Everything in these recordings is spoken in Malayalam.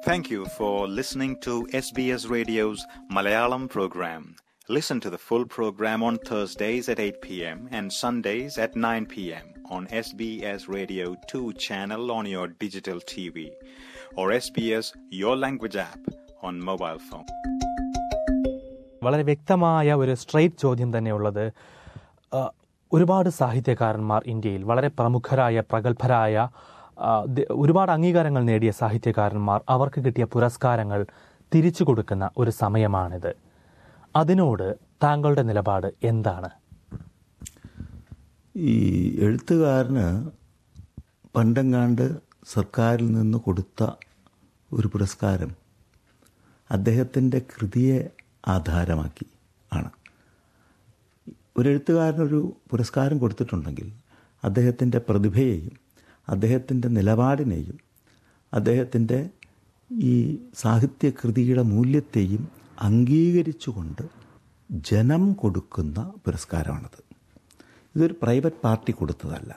Thank you for listening to SBS Radio's Malayalam program. Listen to the full program on Thursdays at 8 p.m. and Sundays at 9 p.m. on SBS Radio 2 channel on your digital TV or SBS Your Language app on mobile phone. വളരെ വ്യക്തമായ ഒരു സ്ട്രെയിറ്റ് ചോദ്യം തന്നെയുള്ളത് ആ, ഒരുപാട് സാഹിത്യകാരന്മാർ ഇന്ത്യയിൽ വളരെ പ്രമുഖരായ പ്രഗത്ഭരായ ആ, ദ- ഒരുപാട് അംഗീകാരങ്ങൾ നേടിയ സാഹിത്യകാരന്മാർ അവർക്ക് കിട്ടിയ പുരസ്കാരങ്ങൾ തിരിച്ചു കൊടുക്കുന്ന ഒരു സമയമാണിത് അതിനോട് താങ്കളുടെ നിലപാട് എന്താണ് ഈ എഴുത്തുകാരന് പണ്ടെങ്ങാണ്ട് സർക്കാരിൽ നിന്ന് കൊടുത്ത ഒരു പുരസ്കാരം അദ്ദേഹത്തിൻ്റെ കൃതിയെ ആധാരമാക്കി ആണ് ഒരു എഴുത്തുകാരനൊരു പുരസ്കാരം കൊടുത്തിട്ടുണ്ടെങ്കിൽ അദ്ദേഹത്തിൻ്റെ പ്രതിഭയെയും അദ്ദേഹത്തിൻ്റെ നിലപാടിനെയും അദ്ദേഹത്തിൻ്റെ ഈ സാഹിത്യകൃതിയുടെ മൂല്യത്തെയും അംഗീകരിച്ചുകൊണ്ട് ജനം കൊടുക്കുന്ന പുരസ്കാരമാണത് ഇതൊരു പ്രൈവറ്റ് പാർട്ടി കൊടുത്തതല്ല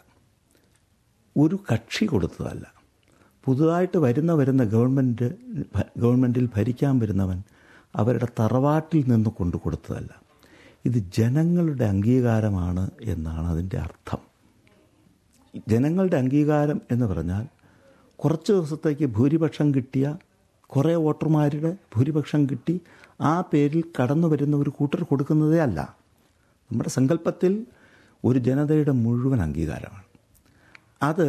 ഒരു കക്ഷി കൊടുത്തതല്ല പുതുതായിട്ട് വരുന്ന വരുന്ന ഗവൺമെൻറ് ഗവൺമെൻറ്റിൽ ഭരിക്കാൻ വരുന്നവൻ അവരുടെ തറവാട്ടിൽ നിന്ന് കൊണ്ടു കൊടുത്തതല്ല ഇത് ജനങ്ങളുടെ അംഗീകാരമാണ് എന്നാണ് അതിൻ്റെ അർത്ഥം ജനങ്ങളുടെ അംഗീകാരം എന്ന് പറഞ്ഞാൽ കുറച്ച് ദിവസത്തേക്ക് ഭൂരിപക്ഷം കിട്ടിയ കുറേ വോട്ടർമാരുടെ ഭൂരിപക്ഷം കിട്ടി ആ പേരിൽ കടന്നു വരുന്ന ഒരു കൂട്ടർ കൊടുക്കുന്നതേ അല്ല നമ്മുടെ സങ്കല്പത്തിൽ ഒരു ജനതയുടെ മുഴുവൻ അംഗീകാരമാണ് അത്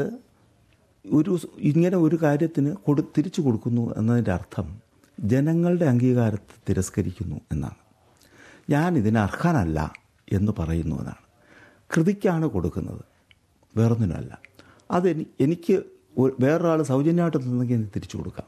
ഒരു ഇങ്ങനെ ഒരു കാര്യത്തിന് കൊടു തിരിച്ചു കൊടുക്കുന്നു എന്നതിൻ്റെ അർത്ഥം ജനങ്ങളുടെ അംഗീകാരത്തെ തിരസ്കരിക്കുന്നു എന്നാണ് ഞാൻ ഇതിന് അർഹനല്ല എന്ന് പറയുന്നു എന്നാണ് കൃതിക്കാണ് കൊടുക്കുന്നത് വേറൊന്നിനല്ല അത് എനി- എനിക്ക് ഒ- വേറൊരാൾ സൗജന്യമായിട്ട് തന്നെങ്കിൽ എനിക്ക് തിരിച്ചു കൊടുക്കാം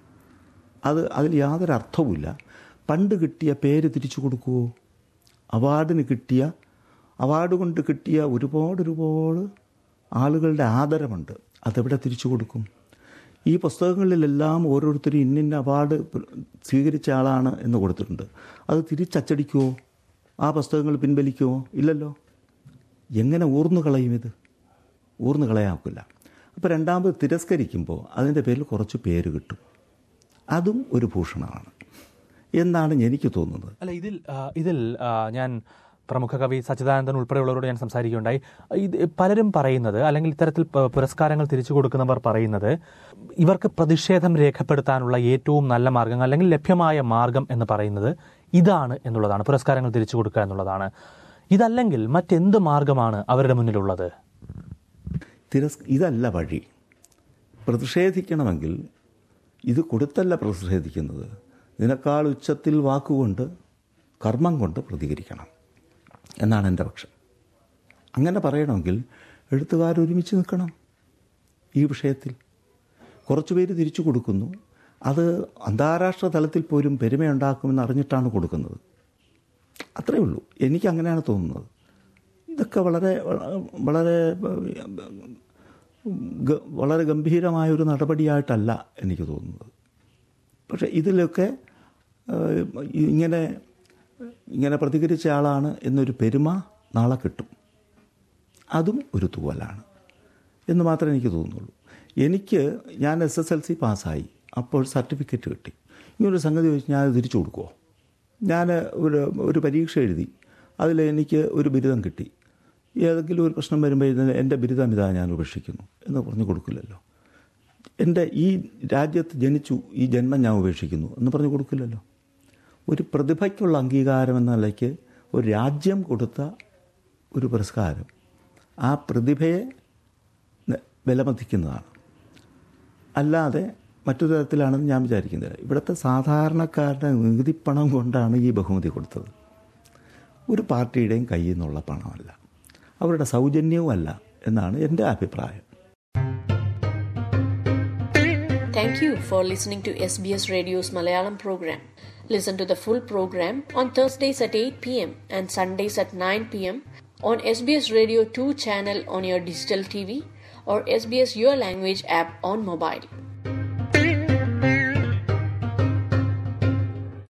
അത് അതിൽ യാതൊരു അർത്ഥവുമില്ല പണ്ട് കിട്ടിയ പേര് തിരിച്ചു കൊടുക്കുമോ അവാർഡിന് കിട്ടിയ അവാർഡ് കൊണ്ട് കിട്ടിയ ഒരുപാട് ഒരുപാട് ആളുകളുടെ ആദരവുണ്ട് അതെവിടെ തിരിച്ചു കൊടുക്കും ഈ പുസ്തകങ്ങളിലെല്ലാം ഓരോരുത്തരും ഇന്നിന്ന അവാർഡ് സ്വീകരിച്ച ആളാണ് എന്ന് കൊടുത്തിട്ടുണ്ട് അത് തിരിച്ചച്ചടിക്കുമോ ആ പുസ്തകങ്ങൾ പിൻവലിക്കുമോ ഇല്ലല്ലോ എങ്ങനെ ഊർന്നു കളയും ഇത് ഊർന്നു കളയാക്കില്ല അപ്പോൾ രണ്ടാമത് തിരസ്കരിക്കുമ്പോൾ അതിൻ്റെ പേരിൽ കുറച്ച് പേര് കിട്ടും അതും ഒരു ഭൂഷണമാണ് എന്നാണ് എനിക്ക് തോന്നുന്നത് അല്ല ഇതിൽ ആ, ഇതിൽ ആ, ഞാൻ പ്രമുഖ കവി സച്ചിദാനന്ദൻ ഉൾപ്പെടെയുള്ളവരോട് ഞാൻ സംസാരിക്കുകയുണ്ടായി ഇത് പലരും പറയുന്നത് അല്ലെങ്കിൽ ഇത്തരത്തിൽ പ- പുരസ്കാരങ്ങൾ തിരിച്ചു കൊടുക്കുന്നവർ പറയുന്നത് ഇവർക്ക് പ്രതിഷേധം രേഖപ്പെടുത്താനുള്ള ഏറ്റവും നല്ല മാർഗം അല്ലെങ്കിൽ ലഭ്യമായ മാർഗം എന്ന് പറയുന്നത് ഇതാണ് എന്നുള്ളതാണ് പുരസ്കാരങ്ങൾ തിരിച്ചു കൊടുക്കുക എന്നുള്ളതാണ് ഇതല്ലെങ്കിൽ മറ്റെന്ത് മാർഗമാണ് അവരുടെ മുന്നിലുള്ളത് തിരസ് ഇതല്ല വഴി പ്രതിഷേധിക്കണമെങ്കിൽ ഇത് കൊടുത്തല്ല പ്രതിഷേധിക്കുന്നത് ഇതിനേക്കാൾ ഉച്ചത്തിൽ വാക്കുകൊണ്ട് കർമ്മം കൊണ്ട് പ്രതികരിക്കണം എന്നാണ് എൻ്റെ പക്ഷം അങ്ങനെ പറയണമെങ്കിൽ എഴുത്തുകാർ ഒരുമിച്ച് നിൽക്കണം ഈ വിഷയത്തിൽ കുറച്ചു പേര് തിരിച്ചു കൊടുക്കുന്നു അത് അന്താരാഷ്ട്ര തലത്തിൽ പോലും പെരുമയുണ്ടാക്കുമെന്ന് അറിഞ്ഞിട്ടാണ് കൊടുക്കുന്നത് അത്രയേ ഉള്ളൂ എനിക്ക് അങ്ങനെയാണ് തോന്നുന്നത് ഇതൊക്കെ വളരെ വളരെ ഗ- വളരെ ഗംഭീരമായ ഒരു നടപടിയായിട്ടല്ല എനിക്ക് തോന്നുന്നത് പക്ഷേ ഇതിലൊക്കെ ഏഹ്, ഇങ്ങനെ ഇങ്ങനെ പ്രതികരിച്ച ആളാണ് എന്നൊരു പെരുമ നാളെ കിട്ടും അതും ഒരു തൂവലാണ് എന്ന് മാത്രമേ എനിക്ക് തോന്നുന്നുള്ളൂ എനിക്ക് ഞാൻ എസ് എസ് എൽ സി പാസ്സായി അപ്പോൾ സർട്ടിഫിക്കറ്റ് കിട്ടി ഇങ്ങനൊരു സംഗതി വെച്ച് ഞാൻ അത് തിരിച്ചു കൊടുക്കുമോ ഞാൻ ഒരു ഒരു പരീക്ഷ എഴുതി അതിൽ എനിക്ക് ഒരു ബിരുദം കിട്ടി ഏതെങ്കിലും ഒരു പ്രശ്നം വരുമ്പോൾ ഇതിന് എൻ്റെ ബിരുദം ഇതാ ഞാൻ ഉപേക്ഷിക്കുന്നു എന്ന് പറഞ്ഞു കൊടുക്കില്ലല്ലോ എൻ്റെ ഈ രാജ്യത്ത് ജനിച്ചു ഈ ജന്മം ഞാൻ ഉപേക്ഷിക്കുന്നു എന്ന് പറഞ്ഞു കൊടുക്കില്ലല്ലോ ഒരു പ്രതിഭയ്ക്കുള്ള അംഗീകാരം എന്ന നിലയ്ക്ക് ഒരു രാജ്യം കൊടുത്ത ഒരു പുരസ്കാരം ആ പ്രതിഭയെ ന- വിലമതിക്കുന്നതാണ് അല്ലാതെ മറ്റൊരു തരത്തിലാണെന്ന് ഞാൻ വിചാരിക്കുന്നത് ഇവിടുത്തെ സാധാരണക്കാരുടെ നികുതിപ്പണം കൊണ്ടാണ് ഈ ബഹുമതി കൊടുത്തത് ഒരു പാർട്ടിയുടെയും കയ്യിൽ നിന്നുള്ള പണമല്ല അവരുടെ സൗജന്യവുമല്ല എന്നാണ് എൻ്റെ അഭിപ്രായം Thank you for listening to SBS Radio's Malayalam program. Listen to the full program on Thursdays at 8 pm and Sundays at 9 pm on SBS Radio 2 channel on your digital TV or SBS Your Language app on mobile.